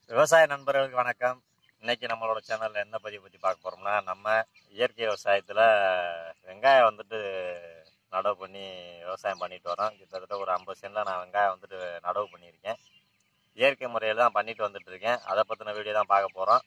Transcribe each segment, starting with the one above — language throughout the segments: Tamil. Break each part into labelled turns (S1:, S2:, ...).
S1: விவசாய நண்பர்களுக்கு வணக்கம் இன்னைக்கு நம்மளோட சேனல்ல என்ன பதிவு பற்றி பார்க்க போறோம்னா நம்ம இயற்கை விவசாயத்தில் வெங்காயம் வந்துட்டு நடவு பண்ணி விவசாயம் பண்ணிட்டு வரோம் கிட்டத்தட்ட ஒரு ஐம்பது சென்டில் நான் வெங்காயம் வந்துட்டு நடவு பண்ணியிருக்கேன் இயற்கை முறையில் தான் பண்ணிட்டு வந்துட்டு இருக்கேன் அதை பற்றின வீடியோ தான் பார்க்க போகிறோம்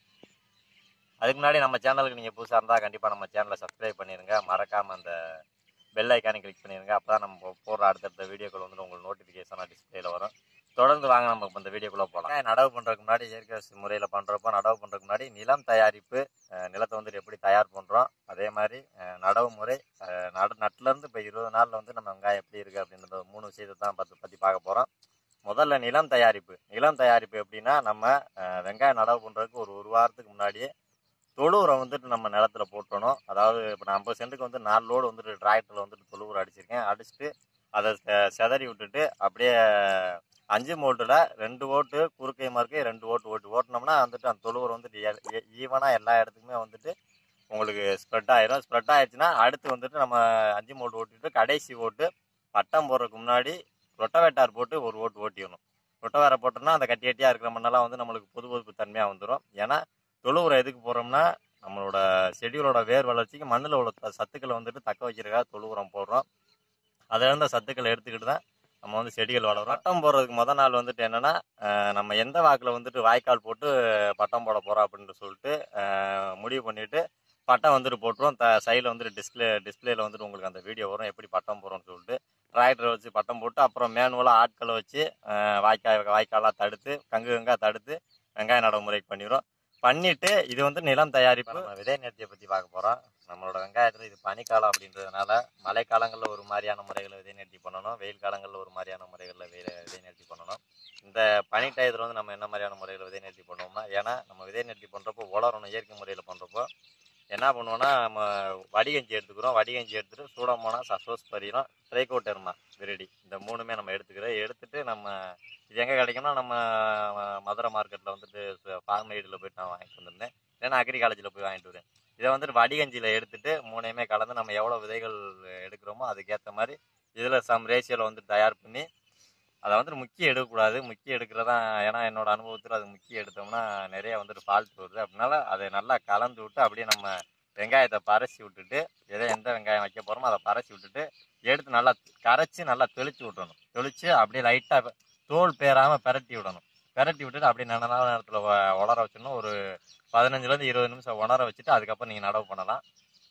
S1: அதுக்கு முன்னாடி நம்ம சேனலுக்கு நீங்கள் புதுசாக இருந்தால் கண்டிப்பாக நம்ம சேனலை சப்ஸ்கிரைப் பண்ணிடுங்க மறக்காமல் அந்த பெல் ஐக்கானை கிளிக் பண்ணிடுங்க அப்போ தான் நம்ம போடுற அடுத்தடுத்த வீடியோக்கள் வந்துட்டு உங்களுக்கு நோட்டிஃபிகேஷனாக டிஸ்பிளேல வரும் தொடர்ந்து வாங்க நம்ம இப்ப இந்த வீடியோக்குள்ளே போகலாம் நடவு பண்ணுறதுக்கு முன்னாடி இயற்கை முறையில் பண்ணுறப்போ நடவு பண்ணுறதுக்கு முன்னாடி நிலம் தயாரிப்பு அஹ், நிலத்தை வந்துட்டு எப்படி தயார் பண்ணுறோம் அதே மாதிரி அஹ், நடவு முறை அஹ், நடு நட்டுலேருந்து இப்போ இருபது நாளில் வந்து நம்ம வெங்காயம் எப்படி இருக்குது அப்படின்ற மூணு விஷயத்தை தான் பற்றி பற்றி பார்க்க போகிறோம் முதல்ல நிலம் தயாரிப்பு நிலம் தயாரிப்பு எப்படின்னா நம்ம அஹ், வெங்காயம் நடவு பண்ணுறதுக்கு ஒரு ஒரு வாரத்துக்கு முன்னாடியே தொழு உரம் வந்துட்டு நம்ம நிலத்துல போட்டுறணும் அதாவது இப்போ நான் ஐம்பது சென்ட்டுக்கு வந்து நாலு லோடு வந்துட்டு டிராக்டரில் வந்துட்டு தொழு உரம் அடிச்சிருக்கேன் அடிச்சுட்டு அதை செ- செதறி விட்டுட்டு அப்படியே அஞ்சு மோட்டில் ரெண்டு ஓட்டு குறுக்கை மார்க்கு ரெண்டு ஓட்டு ஓட்டு ஓட்டினோம்னா வந்துட்டு அந்த தொழு உரம் வந்துட்டு ஈவனாக எல்லா இடத்துக்குமே வந்துட்டு உங்களுக்கு ஸ்ப்ரெட் ஆயிரும் ஸ்ப்ரெட் ஆயிடுச்சுன்னா அடுத்து வந்துட்டு நம்ம அஞ்சு மோட்டு ஓட்டிட்டு கடைசி ஓட்டு பட்டம் போடுறதுக்கு முன்னாடி ரொட்டவேட்டார் போட்டு ஒரு ஓட்டு ஓட்டிடணும் ரொட்டவேரை போட்டோம்னா அந்த கட்டி கட்டியாக இருக்கிற மண்ணெல்லாம் வந்து நம்மளுக்கு பொது பொதுப்பு தன்மையாக வந்துடும் ஏன்னா தொழு உரம் எதுக்கு போடுறோம்னா நம்மளோட செடிகளோட வேர் வளர்ச்சிக்கு மண்ணில் உள்ள த- சத்துக்களை வந்துட்டு தக்க வைக்கிறதுக்காக தொழு உரம் போடுறோம் அதில் இருந்த சத்துக்களை எடுத்துக்கிட்டு தான் நம்ம வந்து செடிகள் வளரும் பட்டம் போடுறதுக்கு முத நாள் வந்துட்டு என்னன்னா அஹ், நம்ம எந்த வாக்கில் வந்துட்டு வாய்க்கால் போட்டு பட்டம் போட போகிறோம் அப்படின்னு சொல்லிட்டு அஹ், முடிவு பண்ணிட்டு பட்டம் வந்துட்டு போட்டுருவோம் த சைடில் வந்துட்டு டிஸ்பிளே டிஸ்பிளேல வந்துட்டு உங்களுக்கு அந்த வீடியோ வரும் எப்படி பட்டம் போடுறோம்னு சொல்லிட்டு டிராக்டரை வச்சு பட்டம் போட்டு அப்புறம் மேனுவலாக ஆட்களை வச்சு அஹ், வாய்க்கால் வாய்க்காலாக தடுத்து கங்கு கங்கா தடுத்து வெங்காய நடைமுறைக்கு பண்ணிடுறோம் பண்ணிட்டு இது வந்து நிலம் தயாரிப்பு நம்ம விதை நேர்த்தியை பற்றி பார்க்க போகிறோம் நம்மளோட வெங்காயத்தில் இது பனிக்காலம் அப்படின்றதுனால மழை காலங்களில் ஒரு மாதிரியான முறைகளை விதை நேர்த்தி பண்ணணும் வெயில் காலங்களில் ஒரு மாதிரியான முறைகளில் விதை விதை நேர்த்தி பண்ணணும் இந்த பனி டயத்தில் வந்து நம்ம என்ன மாதிரியான முறையில் விதை நேர்த்தி பண்ணுவோம்னா ஏன்னா நம்ம விதை நேர்த்தி பண்ணுறப்போ உலரணும் இயற்கை முறையில் பண்ணுறப்போ என்ன பண்ணுவோம்னா நம்ம வடிகஞ்சி எடுத்துக்கிறோம் வடிகஞ்சி எடுத்துட்டு சூடமோனா சசோஸ் பரியும் ட்ரைகோட்டர்மா விரடி இந்த மூணுமே நம்ம எடுத்துக்கிறோம் எடுத்துட்டு நம்ம இது எங்கே கிடைக்கும்னா நம்ம அஹ், மதுரை மார்க்கெட்டில் வந்துட்டு ஃபார்ம் எய்டில் போயிட்டு நான் வாங்கிட்டு வந்திருந்தேன் இல்லைன்னா அக்ரி காலேஜில் போய் வாங்கிட்டு வரேன் இதை வந்துட்டு வடிகஞ்சியில் எடுத்துட்டு மூணையுமே கலந்து நம்ம எவ்வளோ விதைகள் எடுக்கிறோமோ அதுக்கேற்ற மாதிரி இதில் சம் ரேஷியோவில் வந்து தயார் பண்ணி அதை வந்துட்டு முக்கியம் எடுக்கக்கூடாது முக்கியம் எடுக்கிறதா ஏன்னா என்னோட அனுபவத்தில் அது முக்கியம் எடுத்தோம்னா நிறைய வந்துட்டு ஃபால்ட் வருது அதனால அதை நல்லா கலந்து விட்டு அப்படியே நம்ம வெங்காயத்தை பறசி விட்டுட்டு எதை எந்த வெங்காயம் வைக்க போகிறோமோ அதை பறசி விட்டுட்டு எடுத்து நல்லா கரைச்சி நல்லா தெளிச்சு விட்டணும் தெளிச்சு அப்படியே லைட்டாக தோல் பேராமல் பெரட்டி விடணும் பெரட்டி விட்டுட்டு அப்படியே நல்ல நேரத்தில் உலர வச்சிடணும் ஒரு பதினஞ்சுலேருந்து இருபது நிமிஷம் உணர வச்சுட்டு அதுக்கப்புறம் நீங்கள் நடவு பண்ணலாம்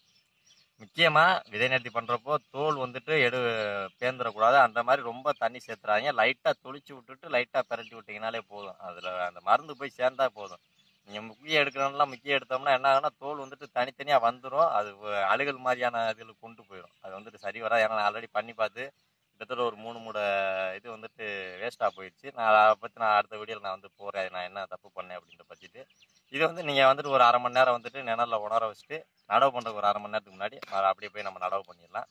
S1: முக்கியமாக விதை நேர்த்தி பண்ணுறப்போ தோல் வந்துட்டு எடு பேந்துடக்கூடாது அந்த மாதிரி ரொம்ப தண்ணி சேர்த்துறாங்க லைட்டாக தொளிச்சு விட்டுட்டு லைட்டாக பெரட்டி விட்டிங்கனாலே போதும் அதில் அந்த மருந்து போய் சேர்ந்தா போதும் நீங்கள் முக்கியம் எடுக்கிறோம்லாம் முக்கியம் எடுத்தோம்னா என்ன ஆகும்னா தோல் வந்துட்டு தனித்தனியாக வந்துடும் அது வ- அழுகல் மாதிரியான இதில் கொண்டு போயிடும் அது வந்துட்டு சரி வராது ஏன்னா நான் ஆல்ரெடி பண்ணி பார்த்து கிட்டத்தட்ட ஒரு மூணு மூட இது வந்துட்டு வேஸ்ட்டாக போயிடுச்சு நான் அதை பற்றி நான் அடுத்த வீடியோவில் நான் வந்து போகிறேன் நான் என்ன தப்பு பண்ணேன் அப்படின்ற பற்றிட்டு இது வந்து நீங்கள் வந்துட்டு ஒரு அரை மணி நேரம் வந்துட்டு நிழலில் உணர வச்சுட்டு நடவு பண்ணுறதுக்கு ஒரு அரை மணி நேரத்துக்கு முன்னாடி ம- அப்படியே போய் நம்ம நடவு பண்ணிடலாம்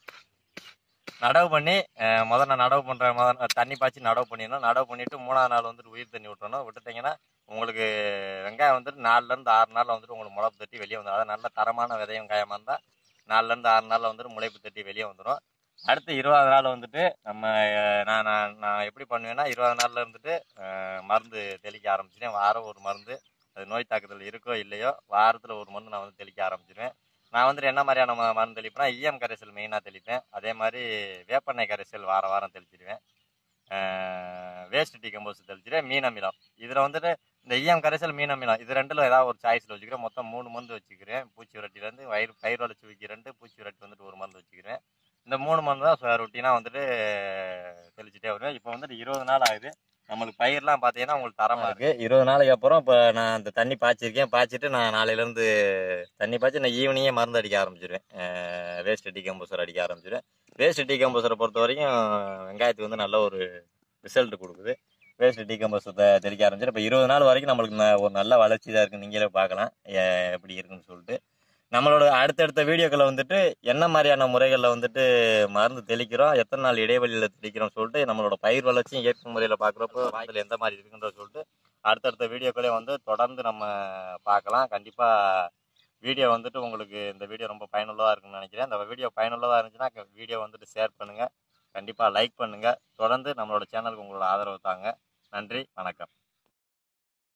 S1: நடவு பண்ணி அஹ், முதல்ல நடவு பண்ணுற முத தண்ணி பாய்ச்சி நடவு பண்ணிடணும் நடவு பண்ணிவிட்டு மூணாவது நாள் வந்துட்டு உயிர் தண்ணி விட்டுறணும் விட்டுட்டிங்கன்னா உங்களுக்கு வெங்காயம் வந்துட்டு நாலுலேருந்து ஆறு நாளில் வந்துட்டு உங்களுக்கு முளைப்பு தட்டி வெளியே வந்துடும் அதாவது நல்ல தரமான விதை வெங்காயமாக இருந்தால் நாலுலேருந்து ஆறு நாளில் வந்துட்டு முளைப்பு தட்டி வெளியே வந்துடும் அடுத்து இருபது நாள் வந்துட்டு நம்ம அஹ், நான் நான் நான் எப்படி பண்ணுவேன்னா இருபது நாளில் இருந்துட்டு அஹ், மருந்து தெளிக்க ஆரம்பிச்சிட்டேன் வாரம் ஒரு மருந்து அது நோய் தாக்குதல் இருக்கோ இல்லையோ வாரத்தில் ஒரு மருந்து நான் வந்து தெளிக்க ஆரம்பிச்சிடுவேன் நான் வந்துட்டு என்ன மாதிரியான ம- மருந்து தெளிப்பேன்னா ஈயம் கரைசல் மெயினாக தெளிப்பேன் அதே மாதிரி வேப்பெண்ணெய் கரைசல் வார வாரம் தெளிச்சிடுவேன் வேஸ்ட் டீ கம்போஸ்ட் தெளிச்சிடுவேன் மீன் அமிலம் இதில் வந்துட்டு இந்த ஈயம் கரைசல் மீன் அமிலம் இது ரெண்டில் ஏதாவது ஒரு சாய்ஸில் வச்சுக்கிறேன் மொத்தம் மூணு மருந்து வச்சுக்கிறேன் பூச்சி விரட்டிலேருந்து வயிறு பயிர் வளர்ச்சி வைக்க ரெண்டு பூச்சி விரட்டி வந்துட்டு ஒரு மருந்து வச்சுக்கிறேன் இந்த மூணு மருந்து தான் ரொட்டீனாக வந்துட்டு தெளிச்சுட்டே வருவேன் இப்போ வந்துட்டு இருபது நாள் ஆகுது நம்மளுக்கு பயிர்லாம் பார்த்தீங்கன்னா உங்களுக்கு தரமாக இருக்குது இருபது நாளைக்கு அப்புறம் இப்போ நான் அந்த தண்ணி பாய்ச்சிருக்கேன் பாய்ச்சிட்டு நான் நாளையிலேருந்து தண்ணி பாய்ச்சி நான் ஈவினிங்கே மருந்து அடிக்க ஆரம்பிச்சிடுவேன் வேஸ்ட் டீகம்போசர் அடிக்க ஆரம்பிச்சிடுவேன் வேஸ்ட் டீகம்போசரை பொறுத்த வரைக்கும் வெங்காயத்துக்கு வந்து நல்ல ஒரு ரிசல்ட் கொடுக்குது வேஸ்ட் டீகம்போசத்தை தெளிக்க ஆரம்பிச்சிட்டு இப்போ இருபது நாள் வரைக்கும் நம்மளுக்கு ந- ஒரு நல்ல வளர்ச்சி தான் இருக்குது நீங்களே பார்க்கலாம் எ- எப்படி இருக்குன்னு சொல்லிட்டு நம்மளோட அடுத்தடுத்த வீடியோக்களை வந்துட்டு என்ன மாதிரியான முறைகளில் வந்துட்டு மருந்து தெளிக்கிறோம் எத்தனை நாள் இடைவெளியில் தெளிக்கிறோம் சொல்லிட்டு நம்மளோட பயிர் வளர்ச்சியும் இயற்கை முறையில் பார்க்குறப்போ வாய்ப்பில் எந்த மாதிரி இருக்குன்ற சொல்லிட்டு அடுத்தடுத்த வீடியோக்களே வந்து தொடர்ந்து நம்ம பார்க்கலாம் கண்டிப்பாக வீடியோ வந்துட்டு உங்களுக்கு இந்த வீடியோ ரொம்ப பயனுள்ளதாக இருக்குன்னு நினைக்கிறேன் இந்த வீடியோ பயனுள்ளதாக இருந்துச்சுன்னா வீடியோ வந்துட்டு ஷேர் பண்ணுங்கள் கண்டிப்பாக லைக் பண்ணுங்கள் தொடர்ந்து நம்மளோட சேனலுக்கு உங்களோட ஆதரவு தாங்க நன்றி வணக்கம்